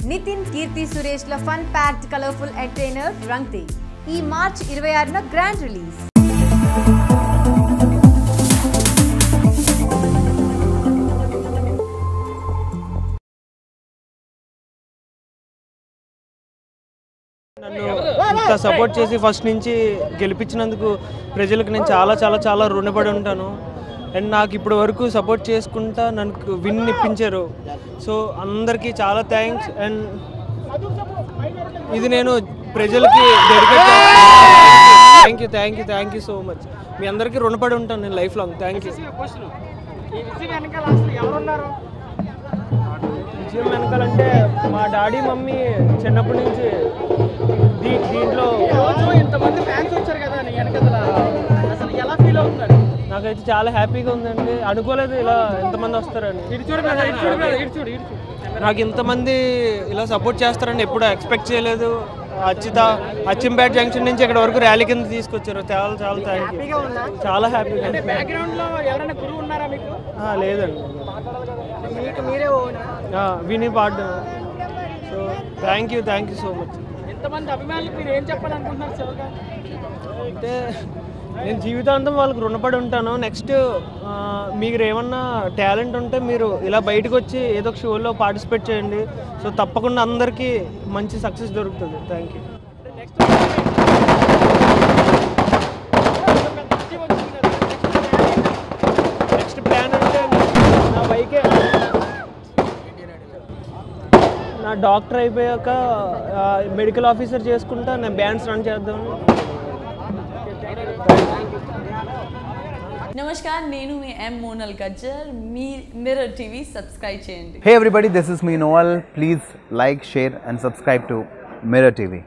నితిన్ కీర్తి సురేష్ల fun packed colourful entertainer Rang De ఈ March ఇరవై ఆరున గ్రాండ్ రిలీజ్ నన్ను ఇంత సపోర్ట్ చేసి ఫస్ట్ నుంచి గెలిపించినందుకు ప్రజలకు నేను చాలా చాలా చాలా రుణపడి ఉంటాను అండ్ నాకు ఇప్పటి వరకు సపోర్ట్ చేసుకుంటా నన్ను విన్ ఇప్పించారు సో అందరికీ చాలా థ్యాంక్స్ అండ్ ఇది నేను ప్రజలకి dedicate thank you thank you thank you so much మీ అందరికీ రుణపడి ఉంటాను నేను లైఫ్ లాంగ్ థ్యాంక్ యూ ఈ విజయం వెనకాల అసలు ఎవరున్నారు విజయం వెనకాలంటే మా డాడీ మమ్మీ చిన్నప్పటి నుంచి దీ దీంట్లో రోజు ఇంతమంది ఫ్యాన్స్ వచ్చారు కదా నీ వెనకాల అసలు ఎలా ఫీల్ అవుతున్నారు నాకైతే చాలా హ్యాపీగా ఉందండి అనుకోలేదు ఇలా ఎంతమంది వస్తారని ఇటు చూడు brother, ఇటు చూడు brother, ఇటు చూడు ఇటు చూడు నాకు ఇంతమంది ఇలా సపోర్ట్ చేస్తారని ఎప్పుడు ఎక్స్పెక్ట్ చేయలేదు అచ్చిత అచ్చింపేట జంక్షన్ నుంచి ఇక్కడ వరకు ర్యాలీ కింద తీసుకొచ్చారు చాలా చాలా థ్యాంక్ యూ చాలా హ్యాపీగా అంటే బ్యాక్గ్రౌండ్ లో ఎవరైనా గురువు ఉన్నారా మీకు లేదండి మీకు మీరే ఓనా ఆ, విని పాడు so thank you thank you so much ఎంతమంది అభిమానులు మీరు ఏం చెప్పాలనుకుంటున్నారు శివగా అంటే నేను జీవితాంతం వాళ్ళకి రుణపడి ఉంటాను నెక్స్ట్ మీరు ఏమన్నా టాలెంట్ ఉంటే మీరు ఇలా బయటకు వచ్చి ఏదో ఒక షోలో పార్టిసిపేట్ చేయండి సో తప్పకుండా అందరికీ మంచి సక్సెస్ దొరుకుతుంది thank you next next plan అంటే నా బైకే నా డాక్టర్ అయిపోయాక మెడికల్ ఆఫీసర్ చేసుకుంటా నేను బ్యాండ్స్ రన్ చేద్దాం నమస్కార్ నేను మీ ఎం మోనల్ గజ్జర్ మీ మిర్రర్ టీవీ సబ్స్క్రైబ్ చేయండి Hey everybody, this is me Noel. Please like, share, and subscribe to Mirror TV.